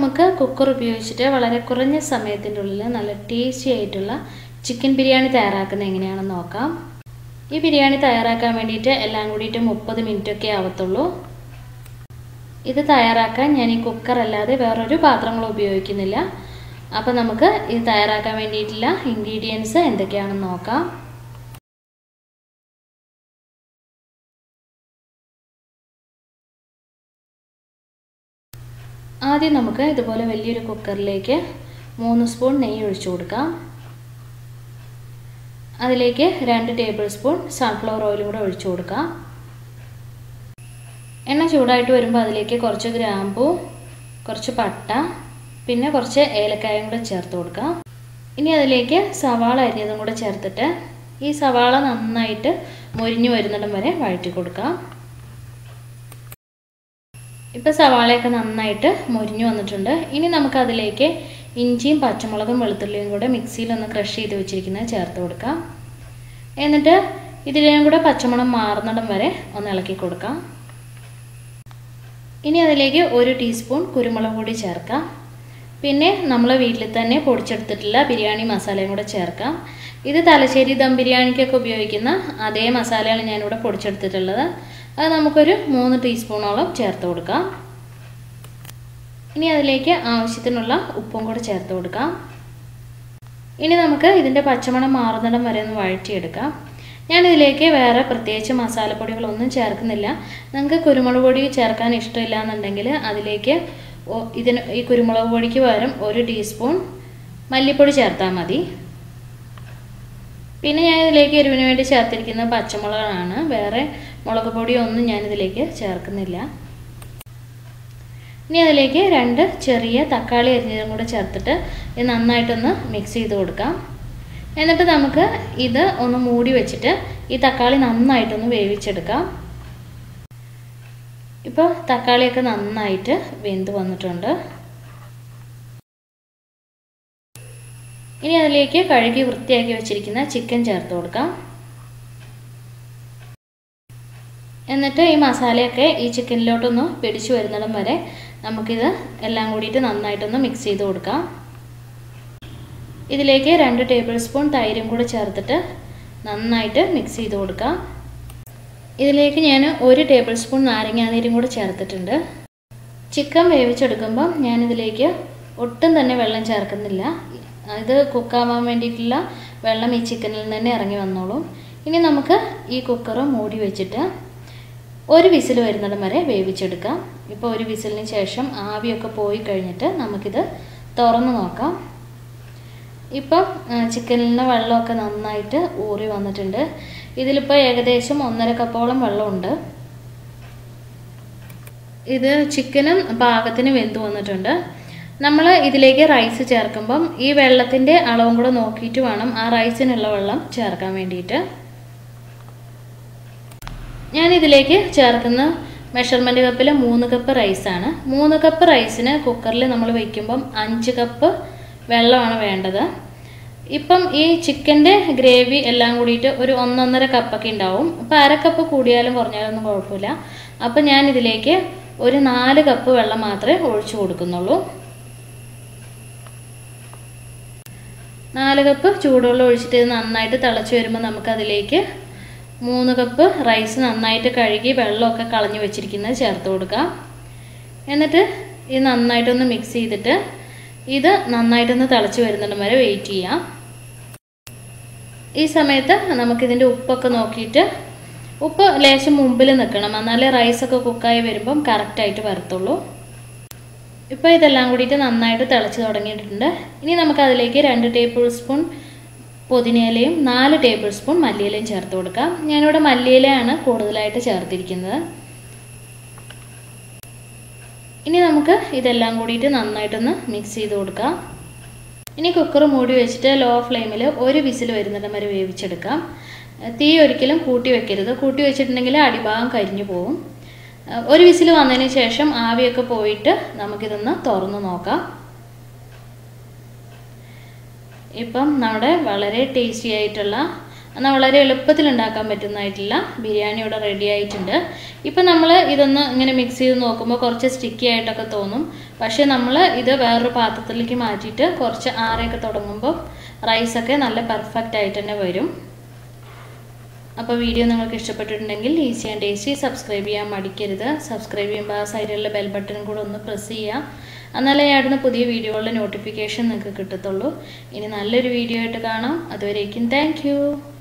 നമുക്ക് കുക്കർ ഉപയോഗിച്ചിട്ട് വളരെ കുറഞ്ഞ സമയത്തിൻ്റെ ഉള്ളിൽ നല്ല ടേസ്റ്റി ആയിട്ടുള്ള ചിക്കൻ ബിരിയാണി തയ്യാറാക്കുന്നത് എങ്ങനെയാണെന്ന് നോക്കാം ഈ ബിരിയാണി തയ്യാറാക്കാൻ വേണ്ടിയിട്ട് എല്ലാം കൂടിയിട്ട് മുപ്പത് മിനിറ്റൊക്കെ ആവത്തുള്ളൂ ഇത് തയ്യാറാക്കാൻ ഞാൻ ഈ കുക്കർ അല്ലാതെ വേറൊരു പാത്രങ്ങളും ഉപയോഗിക്കുന്നില്ല അപ്പോൾ നമുക്ക് ഇത് തയ്യാറാക്കാൻ വേണ്ടിയിട്ടുള്ള ഇൻഗ്രീഡിയൻസ് എന്തൊക്കെയാണെന്ന് നോക്കാം ആദ്യം നമുക്ക് ഇതുപോലെ വലിയൊരു കുക്കറിലേക്ക് മൂന്ന് സ്പൂൺ നെയ്യ് ഒഴിച്ചു കൊടുക്കാം അതിലേക്ക് രണ്ട് ടേബിൾ സ്പൂൺ സൺഫ്ലവർ ഓയിലും കൂടെ ഒഴിച്ചു കൊടുക്കാം എണ്ണ ചൂടായിട്ട് വരുമ്പോൾ അതിലേക്ക് കുറച്ച് ഗ്രാമ്പൂ കുറച്ച് പട്ട പിന്നെ കുറച്ച് ഏലക്കായും കൂടെ ചേർത്ത് കൊടുക്കാം ഇനി അതിലേക്ക് സവാള അരിഞ്ഞതും കൂടെ ചേർത്തിട്ട് ഈ സവാള നന്നായിട്ട് മൊരിഞ്ഞു വരുന്നിടം വരെ വഴറ്റി കൊടുക്കാം ഇപ്പോൾ സവാളയൊക്കെ നന്നായിട്ട് മൊരിഞ്ഞു വന്നിട്ടുണ്ട് ഇനി നമുക്ക് അതിലേക്ക് ഇഞ്ചിയും പച്ചമുളകും വെളുത്തുള്ളിയും കൂടെ മിക്സിയിൽ ഒന്ന് ക്രഷ് ചെയ്ത് വെച്ചിരിക്കുന്നത് ചേർത്ത് കൊടുക്കാം എന്നിട്ട് ഇതിലേയും കൂടെ പച്ചമണം മാറുന്നിടം വരെ ഒന്ന് ഇളക്കി കൊടുക്കാം ഇനി അതിലേക്ക് ഒരു ടീസ്പൂൺ കുരുമുളക് പൊടി ചേർക്കാം പിന്നെ നമ്മൾ വീട്ടിൽ തന്നെ പൊടിച്ചെടുത്തിട്ടുള്ള ബിരിയാണി മസാലയും കൂടെ ചേർക്കാം ഇത് തലശ്ശേരി ദം ബിരിയാണിക്കൊക്കെ ഉപയോഗിക്കുന്ന അതേ മസാലയാണ് ഞാനിവിടെ പൊടിച്ചെടുത്തിട്ടുള്ളത് അത് നമുക്കൊരു മൂന്ന് ടീസ്പൂണോളം ചേർത്ത് കൊടുക്കാം ഇനി അതിലേക്ക് ആവശ്യത്തിനുള്ള ഉപ്പും കൂടെ ചേർത്ത് കൊടുക്കാം ഇനി നമുക്ക് ഇതിൻ്റെ പച്ചമണം മാറുന്നിടം വരെ ഒന്ന് വഴറ്റിയെടുക്കാം ഞാനിതിലേക്ക് വേറെ പ്രത്യേകിച്ച് മസാലപ്പൊടികളൊന്നും ചേർക്കുന്നില്ല നിങ്ങൾക്ക് കുരുമുളക് പൊടി ചേർക്കാൻ ഇഷ്ടമില്ല എന്നുണ്ടെങ്കിൽ അതിലേക്ക് ഇതിന് ഈ കുരുമുളക് പൊടിക്ക് പകരം ഒരു ടീസ്പൂൺ മല്ലിപ്പൊടി ചേർത്താൽ മതി പിന്നെ ഞാൻ ഇതിലേക്ക് എരിവിന് വേണ്ടി ചേർത്തിരിക്കുന്നത് പച്ചമുളകാണ് വേറെ മുളക് പൊടിയൊന്നും ഞാനിതിലേക്ക് ചേർക്കുന്നില്ല ഇനി അതിലേക്ക് രണ്ട് ചെറിയ തക്കാളി അരിഞ്ഞതും കൂടെ ചേർത്തിട്ട് ഇത് നന്നായിട്ടൊന്ന് മിക്സ് ചെയ്ത് കൊടുക്കാം എന്നിട്ട് നമുക്ക് ഇത് ഒന്ന് മൂടി വെച്ചിട്ട് ഈ തക്കാളി നന്നായിട്ടൊന്ന് വേവിച്ചെടുക്കാം ഇപ്പോൾ തക്കാളിയൊക്കെ നന്നായിട്ട് വെന്ത് വന്നിട്ടുണ്ട് ഇനി അതിലേക്ക് കഴുകി വൃത്തിയാക്കി വെച്ചിരിക്കുന്ന ചിക്കൻ ചേർത്ത് കൊടുക്കാം എന്നിട്ട് ഈ മസാലയൊക്കെ ഈ ചിക്കനിലോട്ടൊന്ന് പിടിച്ചു വരുന്നിടം വരെ നമുക്കിത് എല്ലാം കൂടിയിട്ട് നന്നായിട്ടൊന്ന് മിക്സ് ചെയ്ത് കൊടുക്കാം ഇതിലേക്ക് രണ്ട് ടേബിൾ സ്പൂൺ തൈരും കൂടെ ചേർത്തിട്ട് നന്നായിട്ട് മിക്സ് ചെയ്ത് കൊടുക്കാം ഇതിലേക്ക് ഞാൻ ഒരു ടേബിൾ സ്പൂൺ നാരങ്ങാനീരും കൂടെ ചേർത്തിട്ടുണ്ട് ചിക്കൻ വേവിച്ചെടുക്കുമ്പം ഞാനിതിലേക്ക് ഒട്ടും തന്നെ വെള്ളം ചേർക്കുന്നില്ല ഇത് കുക്കാവാൻ വേണ്ടിയിട്ടുള്ള വെള്ളം ഈ ചിക്കനിൽ നിന്ന് തന്നെ ഇറങ്ങി വന്നോളും ഇനി നമുക്ക് ഈ കുക്കർ മൂടി വെച്ചിട്ട് ഒരു വിസിൽ വരുന്നിടം വരെ വേവിച്ചെടുക്കാം ഇപ്പോൾ ഒരു വിസിലിന് ശേഷം ആവിയൊക്കെ പോയി കഴിഞ്ഞിട്ട് നമുക്കിത് തുറന്ന് നോക്കാം ഇപ്പം ചിക്കനിൽ നിന്ന് വെള്ളമൊക്കെ നന്നായിട്ട് ഊറി വന്നിട്ടുണ്ട് ഇതിലിപ്പോൾ ഏകദേശം ഒന്നര കപ്പോളം വെള്ളമുണ്ട് ഇത് ചിക്കനും പാകത്തിന് വെന്ത് വന്നിട്ടുണ്ട് നമ്മൾ ഇതിലേക്ക് റൈസ് ചേർക്കുമ്പം ഈ വെള്ളത്തിൻ്റെ അളവും കൂടെ നോക്കിയിട്ട് വേണം ആ റൈസിനുള്ള വെള്ളം ചേർക്കാൻ വേണ്ടിയിട്ട് ഞാൻ ഇതിലേക്ക് ചേർക്കുന്ന മെഷർമെൻറ്റ് കപ്പിൽ മൂന്ന് കപ്പ് റൈസാണ് മൂന്ന് കപ്പ് റൈസിന് കുക്കറിൽ നമ്മൾ വയ്ക്കുമ്പം അഞ്ച് കപ്പ് വെള്ളമാണ് വേണ്ടത് ഇപ്പം ഈ ചിക്കൻ്റെ ഗ്രേവി എല്ലാം കൂടിയിട്ട് ഒരു ഒന്നൊന്നര കപ്പൊക്കെ ഉണ്ടാവും അപ്പോൾ അര കപ്പ് കൂടിയാലും കുറഞ്ഞാലൊന്നും കുഴപ്പമില്ല അപ്പം ഞാൻ ഇതിലേക്ക് ഒരു നാല് കപ്പ് വെള്ളം മാത്രമേ ഒഴിച്ചു കൊടുക്കുന്നുള്ളൂ നാല് കപ്പ് ചൂടുവെള്ളം ഒഴിച്ചിട്ട് ഇത് നന്നായിട്ട് തിളച്ച് വരുമ്പോൾ നമുക്കതിലേക്ക് മൂന്ന് കപ്പ് റൈസ് നന്നായിട്ട് കഴുകി വെള്ളമൊക്കെ കളഞ്ഞു വെച്ചിരിക്കുന്നത് ചേർത്ത് കൊടുക്കാം എന്നിട്ട് ഇത് നന്നായിട്ടൊന്ന് മിക്സ് ചെയ്തിട്ട് ഇത് നന്നായിട്ടൊന്ന് തിളച്ച് വരുന്നിടം വരെ വെയിറ്റ് ചെയ്യാം ഈ സമയത്ത് നമുക്കിതിൻ്റെ ഉപ്പൊക്കെ നോക്കിയിട്ട് ഉപ്പ് ലേശം മുമ്പിൽ നിൽക്കണം എന്നാലേ റൈസൊക്കെ കുക്കായി വരുമ്പം കറക്റ്റായിട്ട് വരത്തുള്ളൂ ഇപ്പോൾ ഇതെല്ലാം കൂടിയിട്ട് നന്നായിട്ട് തിളച്ച് തുടങ്ങിയിട്ടുണ്ട് ഇനി നമുക്കതിലേക്ക് രണ്ട് ടേബിൾ സ്പൂൺ പുതിനയിലയും നാല് ടേബിൾ സ്പൂൺ മല്ലിയിലയും ചേർത്ത് കൊടുക്കാം ഞാനിവിടെ മല്ലിയിലയാണ് കൂടുതലായിട്ട് ചേർത്തിരിക്കുന്നത് ഇനി നമുക്ക് ഇതെല്ലാം കൂടിയിട്ട് നന്നായിട്ടൊന്ന് മിക്സ് ചെയ്ത് കൊടുക്കാം ഇനി കുക്കർ മൂടി വെച്ചിട്ട് ലോ ഫ്ലെയിമിൽ ഒരു വിസിൽ വരുന്നിടം വരെ വേവിച്ചെടുക്കാം തീ ഒരിക്കലും കൂട്ടി വെക്കരുത് കൂട്ടി വെച്ചിട്ടുണ്ടെങ്കിൽ അടിഭാഗം കരിഞ്ഞു പോകും ഒരു വിസിൽ വന്നതിന് ശേഷം ആവിയൊക്കെ പോയിട്ട് നമുക്കിതൊന്ന് തുറന്ന് നോക്കാം ഇപ്പം നമ്മുടെ വളരെ ടേസ്റ്റി ആയിട്ടുള്ള എന്നാൽ വളരെ എളുപ്പത്തിൽ ഉണ്ടാക്കാൻ പറ്റുന്നതായിട്ടുള്ള ബിരിയാണി ഇവിടെ റെഡി ആയിട്ടുണ്ട് ഇപ്പം നമ്മൾ ഇതൊന്ന് ഇങ്ങനെ മിക്സ് ചെയ്ത് നോക്കുമ്പോൾ കുറച്ച് സ്റ്റിക്കി ആയിട്ടൊക്കെ തോന്നും പക്ഷേ നമ്മൾ ഇത് വേറൊരു പാത്രത്തിലേക്ക് മാറ്റിയിട്ട് കുറച്ച് ആറയൊക്കെ തുടങ്ങുമ്പോൾ റൈസൊക്കെ നല്ല പെർഫെക്റ്റ് ആയിട്ട് തന്നെ വരും അപ്പോൾ വീഡിയോ നിങ്ങൾക്ക് ഇഷ്ടപ്പെട്ടിട്ടുണ്ടെങ്കിൽ ഈസി ആൻഡ് ടേസ്റ്റി സബ്സ്ക്രൈബ് ചെയ്യാൻ മടിക്കരുത് സബ്സ്ക്രൈബ് ചെയ്യുമ്പോൾ ആ സൈഡിലുള്ള ബെൽ ബട്ടൺ കൂടെ ഒന്ന് പ്രസ് ചെയ്യുക എന്നാലേ ആടുന്ന പുതിയ വീഡിയോകളുടെ നോട്ടിഫിക്കേഷൻ നിങ്ങൾക്ക് കിട്ടത്തുള്ളൂ ഇനി നല്ലൊരു വീഡിയോ ആയിട്ട് കാണാം അതുവരേക്കും താങ്ക്